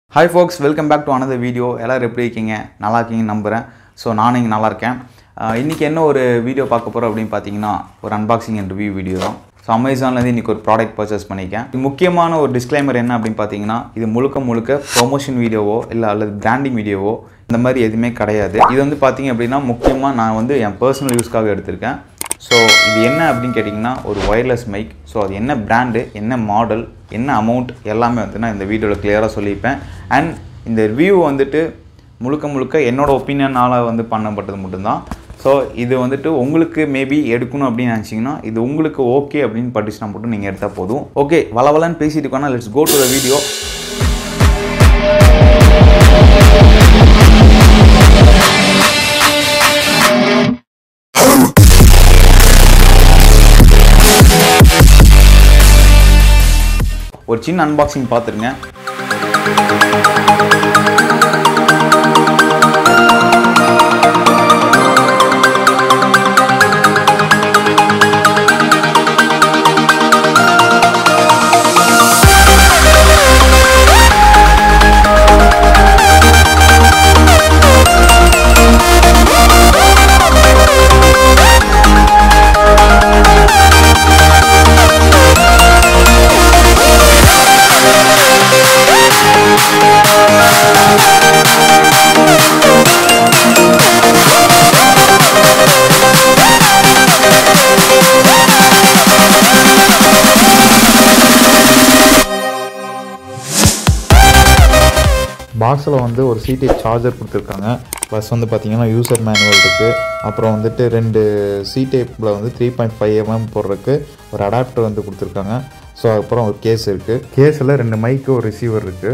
hi folks welcome back to another video எல்லோரும் எப்படி இருக்கீங்க நல்லா இருக்கீங்கன்னு நம்புகிறேன் ஸோ நானும் இங்கே நல்லா இருக்கேன் இன்றைக்கி என்ன ஒரு வீடியோ பார்க்க போகிறோம் அப்படின்னு பார்த்தீங்கன்னா ஒரு அன்பாக்சிங் அண்ட் ரிவ்யூ வீடியோ தான் ஸோ அமேசான்லேருந்து இன்றைக்கி ஒரு ப்ராடக்ட் பர்ச்சேஸ் பண்ணியிருக்கேன் இது முக்கியமான ஒரு டிஸ்க்ளைமர் என்ன அப்படின்னு பார்த்தீங்கன்னா இது முழுக்க முழுக்க ப்ரொமோஷன் வீடியோவோ இல்லை அல்லது பிராண்டிங் வீடியோவோ இந்த மாதிரி எதுவுமே கிடையாது இது வந்து பார்த்தீங்க அப்படின்னா முக்கியமாக நான் வந்து என் பர்சனல் யூஸ்க்காக எடுத்திருக்கேன் ஸோ இது என்ன அப்படின்னு கேட்டிங்கன்னா ஒரு ஒயர்லெஸ் மைக் ஸோ அது என்ன பிராண்டு என்ன மாடல் என்ன அமௌண்ட் எல்லாமே வந்து நான் இந்த வீடியோவில் கிளியராக சொல்லியிருப்பேன் அண்ட் இந்த ரிவ்யூ வந்துட்டு முழுக்க முழுக்க என்னோட ஒப்பீனியனால் வந்து பண்ணப்பட்டது மட்டும்தான் ஸோ இது வந்துட்டு உங்களுக்கு மேபி எடுக்கணும் அப்படின்னு நினச்சிங்கன்னா இது உங்களுக்கு ஓகே அப்படின்னு பட்டுச்சுன்னா மட்டும் நீங்கள் எடுத்தால் போதும் ஓகே வளவலன்னு பேசிட்டு இருக்கோன்னா let's go to the video ஒரு சின்ன அன்பாக்சிங் பார்த்துருங்க பாக்ஸில் வந்து ஒரு சிடி சார்ஜர் கொடுத்துருக்காங்க ப்ளஸ் வந்து பார்த்தீங்கன்னா யூசர் மேனுவல் இருக்குது அப்புறம் வந்துட்டு ரெண்டு சி டேப்பில் வந்து த்ரீ பாயிண்ட் ஃபைவ் எம்எம் போடுறதுக்கு ஒரு அடாப்டர் வந்து கொடுத்துருக்காங்க ஸோ அப்புறம் ஒரு கேஸ் இருக்குது கேஸில் ரெண்டு மைக்கு ஒரு ரிசீவர் இருக்குது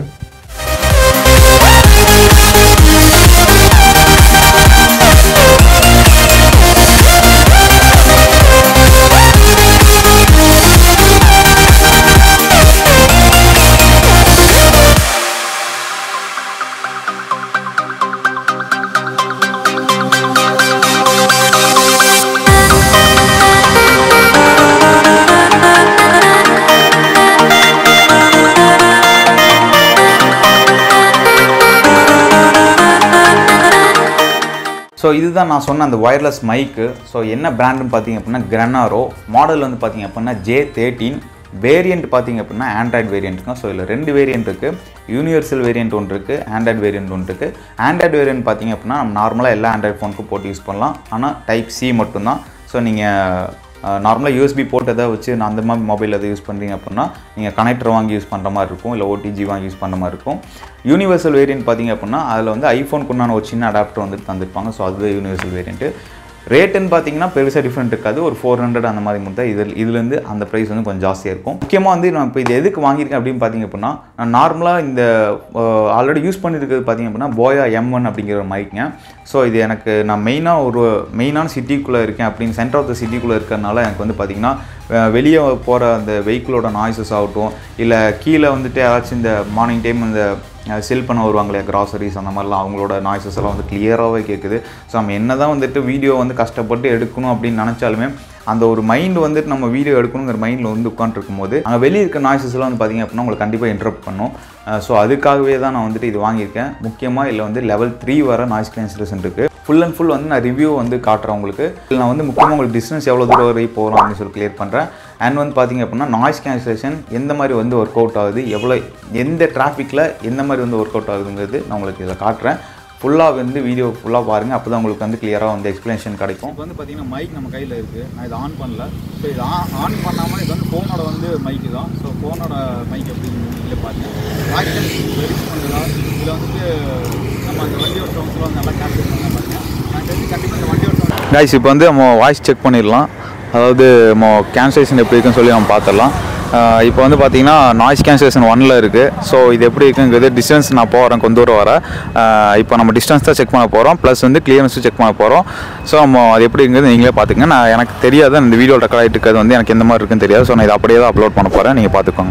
ஸோ இதுதான் நான் சொன்ன அந்த ஒயர்லெஸ் மைக்கு ஸோ என்ன பிராண்டுன்னு பார்த்தீங்க அப்படின்னா கிரனாரோ மாடல் வந்து பார்த்தீங்க அப்படின்னா ஜே தேர்ட்டீன் வேரியண்ட் பார்த்தீங்க அப்படின்னா ஆண்ட்ராய்டு வேரியண்ட் தான் ஸோ இதில் ரெண்டு வேரியண்ட் இருக்குது யூனிவர்சல் வேரியண்ட் ஒன்று இருக்குது ஆண்ட்ராய்டு வேரியண்ட் ஒன்று இருக்குது ஆண்ட்ராய்டு வேரியண்ட் பார்த்தீங்க அப்படின்னா நம்ம நார்மலாக எல்லா ஆண்ட்ராய்டு ஃபோனுக்கும் போட்டு யூஸ் பண்ணலாம் ஆனால் டைப் சி மட்டும்தான் ஸோ நீங்கள் நார்மலாக யூஎஸ்பி போட்டு எதாவது வச்சு நான் அந்த மாதிரி மொபைல் எதாவது யூஸ் பண்ணுறீங்க அப்படின்னா நீங்கள் கனெக்டர் வாங்கி யூஸ் பண்ணுற மாதிரி இருக்கும் இல்லை ஓடிஜி வாங்கி யூஸ் பண்ணுற மாதிரி இருக்கும் யூனிவர்சல் வேரியன்ட் பார்த்தீங்க அப்படின்னா அதில் வந்து ஐஃபோனுக்கு உண்டான ஒரு சின்ன அடாப்டர் வந்துட்டு தந்திருப்பாங்க ஸோ அது யூனிவர்சல் வேரியன்ட்டு ரேட்டுன்னு பார்த்தீங்கன்னா பெருசாக டிஃப்ரெண்ட் இருக்காது ஒரு ஃபோர் ஹண்ட்ரட் அந்த மாதிரி மட்டும் இதில் இதுலேருந்து அந்த ப்ரைஸ் வந்து கொஞ்சம் ஜாஸ்தியாக இருக்கும் முக்கியமாக வந்து நான் இப்போ இது எதுக்கு வாங்கியிருக்கேன் அப்படின்னு பார்த்தீங்க அப்படின்னா நான் நார்மலாக இந்த ஆல்ரெடி யூஸ் பண்ணியிருக்கிறது பார்த்தீங்க அப்படின்னா போயா எம் ஒன் அப்படிங்கிற ஒரு மைக்குங்க ஸோ இது எனக்கு நான் மெயினாக ஒரு மெயினான சிட்டிக்குள்ளே இருக்கேன் அப்படின்னு சென்டர் ஆஃப் த சிட்டிக்குள்ளே இருக்கிறனால எனக்கு வந்து பார்த்திங்கன்னா வெளியே போகிற அந்த வெஹிக்கிளோட நாய்ஸஸ் ஆகட்டும் இல்லை கீழே வந்துட்டு ஏதாச்சும் இந்த மார்னிங் டைம் இந்த செல் பண்ண வருவாங்க இல்லையா கிராசரிஸ் அந்த மாதிரிலாம் அவங்களோட நாய்ஸஸ் எல்லாம் வந்து கிளியராகவே கேட்குது ஸோ நம்ம என்ன தான் வந்துட்டு வீடியோ வந்து கஷ்டப்பட்டு எடுக்கணும் அப்படின்னு நினச்சாலுமே அந்த ஒரு மைண்ட் வந்துட்டு நம்ம வீடியோ எடுக்கணுங்கிற மைண்டில் வந்து உட்காந்துருக்கும் போது அங்கே வெளியே இருக்க நாய்ஸஸ் எல்லாம் வந்து பார்த்திங்க அப்படின்னா உங்களுக்கு கண்டிப்பாக இன்டரப்ட் பண்ணும் ஸோ அதுக்காகவே தான் நான் வந்துட்டு இது வாங்கியிருக்கேன் முக்கியமாக இதில் வந்து லெவல் த்ரீ வர நாய்ஸ் கேன்சலேஷன் இருக்குது ஃபுல் அண்ட் ஃபுல் வந்து நான் ரிவ்யூ வந்து காட்டுறேன் உங்களுக்கு இதில் நான் வந்து முக்கியமாக உங்களுக்கு டிஸ்டன்ஸ் எவ்வளோ தூரம் வரை போகிறோம் அப்படின்னு சொல்லி கிளியர் பண்ணுறேன் அண்ட் வந்து பார்த்திங்க அப்படின்னா நாய்ஸ் கேன்சலேஷன் எந்த மாதிரி வந்து ஒர்க் அவுட் ஆகுது எவ்வளோ எந்த டிராஃபிக்கில் எந்த மாதிரி வந்து ஒர்க் அவுட் ஆகுதுங்கிறது நான் உங்களுக்கு இதை காட்டுறேன் ஃபுல்லாக வந்து வீடியோ ஃபுல்லாக பாருங்கள் அப்போ தான் உங்களுக்கு வந்து கிளியராக வந்து எக்ஸ்ப்ளனேஷன் கிடைக்கும் இப்போ வந்து பார்த்தீங்கன்னா மைக் நம்ம கையில் இருக்குது நான் இதை ஆன் பண்ணல ஸோ இது ஆன் ஆன் பண்ணாமல் இது வந்து ஃபோனோட வந்து மைக்கு தான் ஸோ ஃபோனோட மைக் அப்படின்னு இல்லை பார்த்தேன் வாய்ஸ் வெரிஃபை பண்ணுறதா இதில் வந்துட்டு நம்ம அந்த வண்டியோட சவுண்ட்ஸ்லாம் வந்து நல்லா கேப்சர் பண்ண பாருங்க நான் தெரிஞ்சு கண்டிப்பாக இந்த வண்டியோட சவுண்ட் கைஸ் இப்போ வந்து நம்ம வாய்ஸ் செக் பண்ணிடலாம் அதாவது நம்ம கேன்சலேஷன் எப்படி இருக்குன்னு சொல்லி நம்ம பார்த்துடலாம் இப்போ வந்து பார்த்தீங்கன்னா நாய்ஸ் கேன்சலேஷன் ஒன்ல இருக்குது ஸோ இது எப்படி இருக்குங்கிறது டிஸ்டன்ஸ் நான் போகிறேன் கொஞ்சம் தூரம் வர இப்போ நம்ம டிஸ்டன்ஸ் தான் செக் பண்ண போகிறோம் ப்ளஸ் வந்து கிளியரன்ஸும் செக் பண்ண போகிறோம் ஸோ நம்ம அது எப்படி இருக்குங்கிறது நீங்களே பார்த்துக்கங்க நான் எனக்கு தெரியாது இந்த வீடியோ ரெக்கார்ட் ஆகிட்டு இருக்கிறது வந்து எனக்கு எந்த மாதிரி இருக்குன்னு தெரியாது ஸோ நான் இதை அப்படியே தான் அப்லோட் பண்ண போகிறேன் நீங்கள் பார்த்துக்கோங்க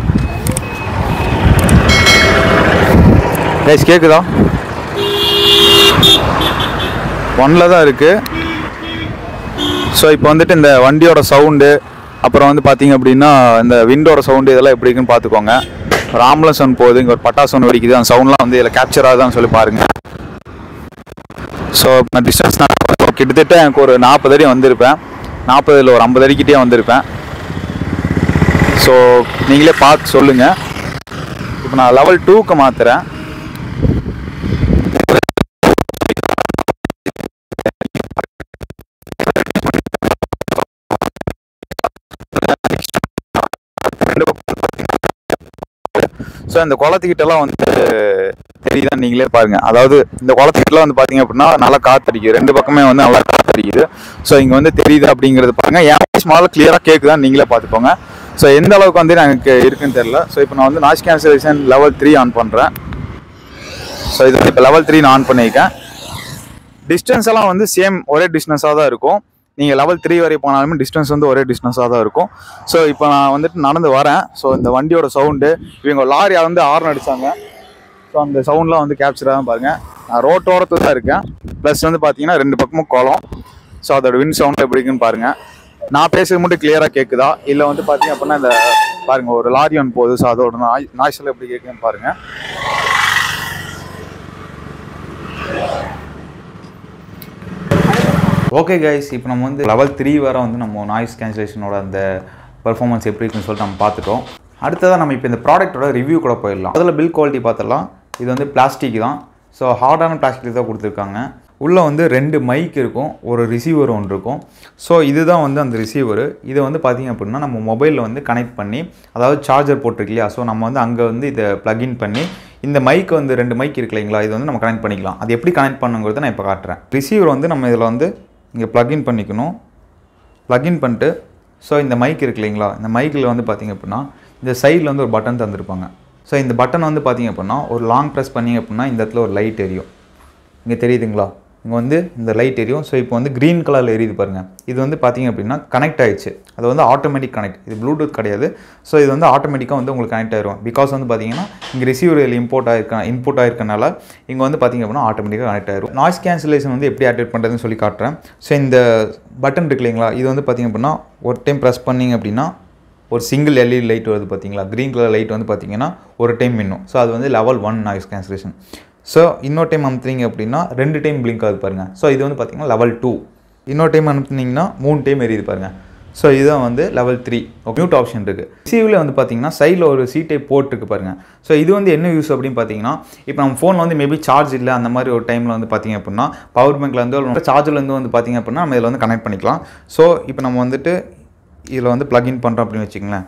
கைஸ் கேட்குதா ஒன்ல தான் இருக்குது ஸோ இப்போ வந்துட்டு இந்த வண்டியோட சவுண்டு அப்புறம் வந்து பார்த்தீங்க அப்படின்னா இந்த விண்டோட சவுண்டு இதெல்லாம் எப்படி இருக்குன்னு பார்த்துக்கோங்க ஒரு ஆம்புலன்ஸ் ஒன்று போகுது இங்கே ஒரு பட்டாசு ஒன்று வெடிக்குது அந்த சவுண்ட்லாம் வந்து இதில் கேப்சர் ஆகுதான்னு சொல்லி பாருங்கள் ஸோ நான் டிஸ்டன்ஸ் நான் கிட்டத்தட்ட எனக்கு ஒரு நாற்பது அடி வந்திருப்பேன் நாற்பதுல ஒரு ஐம்பது அடிக்கிட்டே வந்திருப்பேன் ஸோ நீங்களே பார்த்து சொல்லுங்கள் இப்போ நான் லெவல் டூக்கு மாற்றுறேன் ஸோ இந்த குளத்துக்கிட்டலாம் வந்து தெரியுதா நீங்களே பாருங்க அதாவது இந்த குளத்துக்கிட்டலாம் வந்து பார்த்தீங்க அப்படின்னா நல்லா காத்தடிக்குது ரெண்டு பக்கமே வந்து நல்லா காத்தடிக்குது ஸோ இங்கே வந்து தெரியுது அப்படிங்கிறது பாருங்க என் வாய்ஸ் முதல்ல கிளியராக கேட்குதான்னு நீங்களே பார்த்துக்கோங்க ஸோ எந்த அளவுக்கு வந்து எனக்கு இருக்குன்னு தெரியல ஸோ இப்போ நான் வந்து noise cancellation level three on பண்ணுறேன் ஸோ இது வந்து இப்போ லெவல் த்ரீ நான் ஆன் பண்ணியிருக்கேன் டிஸ்டன்ஸ் எல்லாம் வந்து சேம் ஒரே டிஸ்டன்ஸாக தான் இருக்கும் நீங்கள் லெவல் த்ரீ வரை போனாலுமே டிஸ்டன்ஸ் வந்து ஒரே டிஸ்டன்ஸாக தான் இருக்கும் ஸோ இப்போ நான் வந்துட்டு நடந்து வரேன் ஸோ இந்த வண்டியோட சவுண்டு இவங்க லாரி வந்து ஹார்ன் அடித்தாங்க ஸோ அந்த சவுண்ட்லாம் வந்து கேப்சர் தான் பாருங்கள் நான் ரோட்டோரத்தில் தான் இருக்கேன் ப்ளஸ் வந்து பார்த்தீங்கன்னா ரெண்டு பக்கமும் குளம் ஸோ அதோட வின் சவுண்ட் எப்படி இருக்குன்னு பாருங்கள் நான் பேசுறது மட்டும் கிளியராக கேட்குதா இல்லை வந்து பார்த்தீங்க அப்படின்னா இந்த பாருங்கள் ஒரு லாரி ஒன்று போகுது ஸோ அதோட நாய் நாய்ஸில் எப்படி கேட்குன்னு பாருங்கள் ஓகே கைஸ் இப்போ நம்ம வந்து லெவல் த்ரீ வரை வந்து நம்ம நாய்ஸ் கேன்சலேஷனோட அந்த பெர்ஃபார்மன்ஸ் எப்படி இருக்குன்னு சொல்லிட்டு நம்ம பார்த்துட்டோம் அடுத்ததாக நம்ம இப்போ இந்த ப்ராடக்ட்டோட ரிவ்யூ கூட போயிடலாம் அதில் பில் குவாலிட்டி பார்த்துடலாம் இது வந்து பிளாஸ்டிக் தான் ஸோ ஹார்டான பிளாஸ்டிக் தான் கொடுத்துருக்காங்க உள்ளே வந்து ரெண்டு மைக் இருக்கும் ஒரு ரிசீவர் ஒன்று இருக்கும் ஸோ இதுதான் வந்து அந்த ரிசீவர் இதை வந்து பார்த்திங்க அப்படின்னா நம்ம மொபைலில் வந்து கனெக்ட் பண்ணி அதாவது சார்ஜர் போட்டிருக்கு இல்லையா ஸோ நம்ம வந்து அங்கே வந்து இதை ப்ளக்இன் பண்ணி இந்த மைக் வந்து ரெண்டு மைக் இருக்கு இல்லைங்களா இது வந்து நம்ம கனெக்ட் பண்ணிக்கலாம் அது எப்படி கனெக்ட் பண்ணுங்கிறத நான் இப்போ காட்டுறேன் ரிசீவர் வந்து நம்ம இதில் வந்து இங்கே ப்ளக்இன் பண்ணிக்கணும் ப்ளக்இன் பண்ணிட்டு ஸோ இந்த மைக் இருக்கு இல்லைங்களா இந்த மைக்கில் வந்து பார்த்திங்க அப்படின்னா இந்த சைடில் வந்து ஒரு பட்டன் தந்திருப்பாங்க ஸோ இந்த பட்டன் வந்து பார்த்திங்க அப்படின்னா ஒரு லாங் ப்ரெஸ் பண்ணிங்க அப்படின்னா இந்த இடத்துல ஒரு லைட் எரியும் இங்கே தெரியுதுங்களா இங்கே வந்து இந்த லைட் எரியும் ஸோ இப்போ வந்து க்ரீன் கலரில் எரியுது பாருங்கள் இது வந்து பார்த்திங்க அப்படின்னா கனெக்ட் ஆயிடுச்சு அது வந்து ஆட்டோமேட்டிக் கனெக்ட் இது ப்ளூடூத் கிடையாது ஸோ இது வந்து ஆட்டோமேட்டிக்காக வந்து உங்களுக்கு கனெக்ட் ஆயிரும் பிகாஸ் வந்து பார்த்தீங்கன்னா இங்கே ரிசீவர் இம்போர்ட் ஆயிருக்க இன்புட் ஆயிருக்கனால இங்கே வந்து பார்த்திங்க அப்படின்னா ஆட்டோமேட்டிக்காக கனெக்ட் ஆயிரும் நாய்ஸ் கேன்சலேஷன் வந்து எப்படி ஆக்டிவேட் பண்ணுறதுன்னு சொல்லி காட்டுறேன் ஸோ இந்த பட்டன் இருக்கு இல்லைங்களா இது வந்து பார்த்திங்க அப்படின்னா ஒரு டைம் ப்ரெஸ் பண்ணிங்க அப்படின்னா ஒரு சிங்கிள் எல்இடி லைட் வருது பார்த்தீங்களா க்ரீன் கலர் லைட் வந்து பார்த்தீங்கன்னா ஒரு டைம் மின்னும் ஸோ அது வந்து level one noise cancellation so இன்னொரு டைம் அமுத்துனீங்க அப்படின்னா ரெண்டு டைம் பிளிங்க் ஆகுது பாருங்கள் ஸோ இது வந்து பார்த்தீங்கன்னா லெவல் டூ இன்னொரு டைம் அனுப்புனீங்கன்னா மூணு டைம் எரியுது பாருங்கள் ஸோ இதுதான் வந்து லெவல் த்ரீ மியூட் ஆப்ஷன் இருக்குது ரிசீவில் வந்து பார்த்தீங்கன்னா சைடில் ஒரு சீட்டை போட்டுருக்கு பாருங்கள் ஸோ இது வந்து என்ன யூஸ் அப்படின்னு பார்த்தீங்கன்னா இப்போ நம்ம ஃபோனில் வந்து மேபி சார்ஜ் இல்லை அந்த மாதிரி ஒரு டைமில் வந்து பார்த்தீங்க அப்படின்னா பவர் பேங்க்லேருந்து சார்ஜர்லேருந்து வந்து பார்த்தீங்க அப்படின்னா நம்ம இதில் வந்து கனெக்ட் பண்ணிக்கலாம் ஸோ இப்போ நம்ம வந்துட்டு இதில் வந்து ப்ளக்இன் பண்ணுறோம் அப்படின்னு வச்சுங்களேன்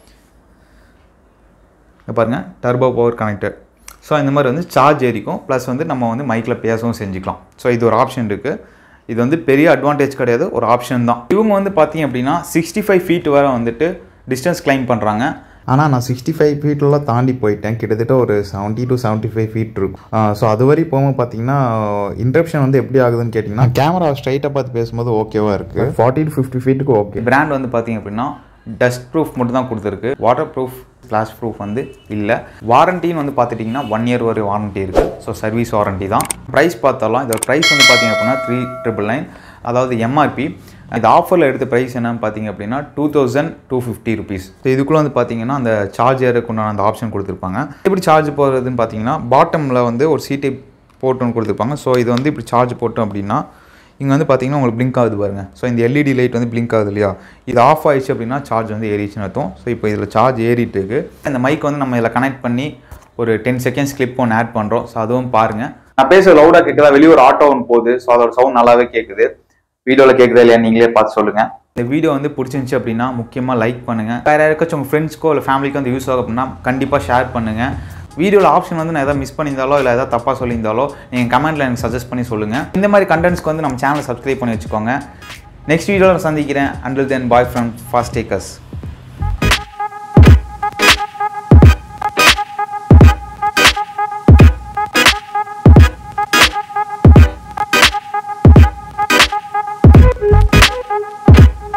இங்க பாருங்கள் டர்போ பவர் கனெக்டட் ஸோ இந்த மாதிரி வந்து சார்ஜ் ஏறிக்கும் ப்ளஸ் வந்து நம்ம வந்து மைக்கில் பேசவும் செஞ்சுக்கலாம் ஸோ இது ஒரு ஆப்ஷன் இருக்குது இது வந்து பெரிய அட்வான்டேஜ் கிடையாது ஒரு ஆப்ஷன் தான் இவங்க வந்து பார்த்தீங்க அப்படின்னா சிக்ஸ்டி ஃபைவ் ஃபீட் வரை வந்துட்டு டிஸ்டன்ஸ் கிளைம் பண்ணுறாங்க ஆனால் நான் சிக்ஸ்டி ஃபைவ் ஃபீட்லாம் தாண்டி போயிட்டேன் கிட்டத்தட்ட ஒரு seventy to seventy five feet இருக்கும் ஸோ அது வரை போகும்போது பார்த்தீங்கன்னா இன்டரப்ஷன் வந்து எப்படி ஆகுதுன்னு கேட்டிங்கன்னா கேமரா ஸ்ட்ரைட்டாக பார்த்து பேசும்போது ஓகேவா இருக்குது ஃபார்ட்டி டு ஃபிஃப்டி ஃபீட்டுக்கு ஓகே பிராண்ட் வந்து பார்த்தீங்க அப்படின்னா டஸ்ட் ப்ரூஃப் மட்டும் தான் கொடுத்துருக்கு வாட்டர் ப்ரூஃப் ஃப்ளாஷ் ப்ரூஃப் வந்து இல்லை வாரண்டின்னு வந்து பார்த்துட்டிங்கன்னா ஒன் இயர் வரை வாரண்ட்டி இருக்குது ஸோ சர்வீஸ் வாரண்ட்டி தான் ப்ரைஸ் பார்த்தாலும் இதோட ப்ரைஸ் வந்து பார்த்தீங்க அப்படின்னா த்ரீ ட்ரிபிள் நைன் அதாவது எம்ஆர்பி இது ஆஃபரில் எடுத்த ப்ரைஸ் என்னன்னு பார்த்தீங்க அப்படின்னா two thousand two fifty rupees so இதுக்குள்ளே வந்து பார்த்தீங்கன்னா அந்த சார்ஜருக்கு உண்டான அந்த ஆப்ஷன் கொடுத்துருப்பாங்க எப்படி சார்ஜ் போடுறதுன்னு பார்த்தீங்கன்னா பாட்டமில் வந்து ஒரு சீட்டை போட்டு ஒன்று கொடுத்துருப்பாங்க ஸோ இது வந்து இப்படி சார்ஜ் போட்டோம் அப்படின்னா இங்கே வந்து பார்த்தீங்கன்னா உங்களுக்கு பிளிங்க் ஆகுது பாருங்க ஸோ இந்த எல்இடி லைட் வந்து பிளிங்க் ஆகுது இல்லையா இது ஆஃப் ஆயிடுச்சு அப்படின்னா சார்ஜ் வந்து ஏறிச்சுன்னு அர்த்தம் ஸோ இப்போ இதில் சார்ஜ் ஏறிட்டு இருக்கு இந்த மைக் வந்து நம்ம இதில் கனெக்ட் பண்ணி ஒரு டென் செகண்ட்ஸ் கிளிப் ஒன்று ஆட் பண்ணுறோம் ஸோ அதுவும் பாருங்கள் நான் பேச லவுடாக கேட்குதா வெளியே ஒரு ஆட்டோ ஒன்று போகுது ஸோ அதோட சவுண்ட் நல்லாவே கேட்குது வீடியோவில் கேட்குதா இல்லையா நீங்களே பார்த்து சொல்லுங்கள் இந்த வீடியோ வந்து பிடிச்சிருந்துச்சி அப்படின்னா முக்கியமாக லைக் பண்ணுங்கள் வேறு யாருக்காச்சும் உங்கள் ஃப்ரெண்ட்ஸ்க்கோ இல்லை ஃபேமிலிக்கோ வந்து யூஸ் ஆகும் அப்படின்னா கண்டிப்பாக ஷேர் பண்ணுங்கள் வீடியோவில் ஆப்ஷன் வந்து நான் எதாவது மிஸ் பண்ணியிருந்தாலோ இல்லை எதாவது தப்பாக சொல்லியிருந்தாலோ நீங்கள் கமெண்ட்டில் எனக்கு சஜஸ்ட் பண்ணி சொல்லுங்கள் இந்த மாதிரி கண்டென்ட்ஸ்க்கு வந்து நம்ம சேனலை சப்ஸ்கிரைப் பண்ணி வச்சுக்கோங்க நெக்ஸ்ட் வீடியோவில் சந்திக்கிறேன் until then bye from fast takers